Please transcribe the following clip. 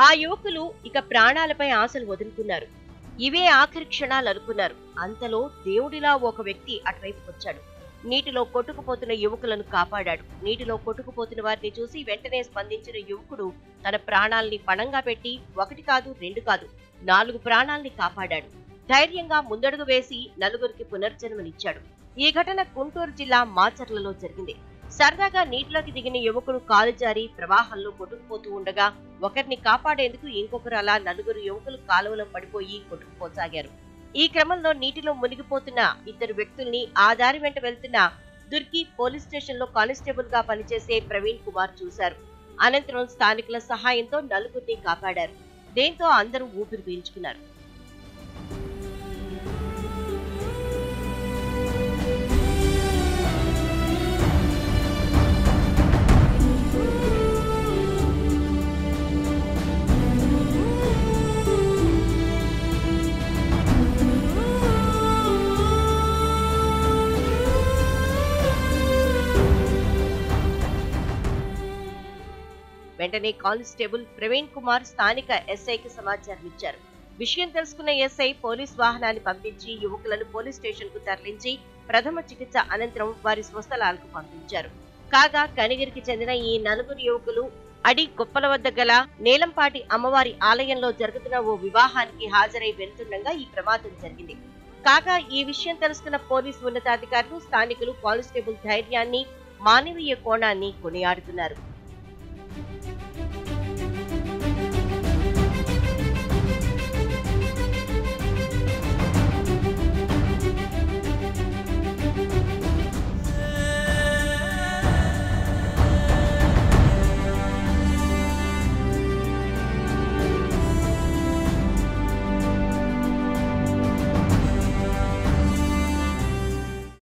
ఆ యువకులు ఇక ప్రాణాలపై ఆశలు వదులుకున్నారు ఇవే ఆఖరి క్షణాలు అనుకున్నారు అంతలో దేవుడిలా ఒక వ్యక్తి అటువైపు వచ్చాడు నీటిలో కొట్టుకుపోతున్న యువకులను కాపాడాడు నీటిలో కొట్టుకుపోతున్న వారిని చూసి వెంటనే స్పందించిన యువకుడు తన ప్రాణాల్ని పణంగా పెట్టి ఒకటి కాదు రెండు కాదు నాలుగు ప్రాణాల్ని కాపాడాడు ధైర్యంగా ముందడుగు వేసి నలుగురికి పునర్జన్మనిచ్చాడు ఈ ఘటన గుంటూరు జిల్లా మాచర్లలో జరిగింది సరదాగా నీటిలోకి దిగిన యువకుడు కాలు జారి ప్రవాహంలో కొట్టుకుపోతూ ఉండగా ఒకరిని కాపాడేందుకు ఇంకొకరు అలా నలుగురు యువకులు కాలువలో పడిపోయి కొట్టుకుపోసాగారు ఈ క్రమంలో నీటిలో మునిగిపోతున్న ఇద్దరు వ్యక్తుల్ని ఆ దారి వెంట వెళ్తున్న దుర్గి పోలీస్ స్టేషన్ లో కానిస్టేబుల్ గా పనిచేసే ప్రవీణ్ కుమార్ చూశారు అనంతరం స్థానికుల సహాయంతో నలుగురిని కాపాడారు దీంతో అందరూ ఊపిరి పీల్చుకున్నారు వెంటనే కానిస్టేబుల్ ప్రవీణ్ కుమార్ స్థానిక ఎస్ఐకి సమాచారం ఇచ్చారు విషయం తెలుసుకున్న ఎస్ఐ పోలీస్ వాహనాన్ని పంపించి యువకులను పోలీస్ స్టేషన్ కు తరలించి ప్రథమ చికిత్స అనంతరం వారి స్వస్థలాలకు పంపించారు కాగా కనిగిరికి చెందిన ఈ నలుగురు యువకులు అడి కుప్పల వద్ద గల నీలంపాటి అమ్మవారి ఆలయంలో జరుగుతున్న ఓ వివాహానికి హాజరై వెళ్తుండగా ఈ ప్రమాదం జరిగింది కాగా ఈ విషయం తెలుసుకున్న పోలీసు ఉన్నతాధికారులు స్థానికులు కానిస్టేబుల్ ధైర్యాన్ని మానవీయ కోణాన్ని కొనియాడుతున్నారు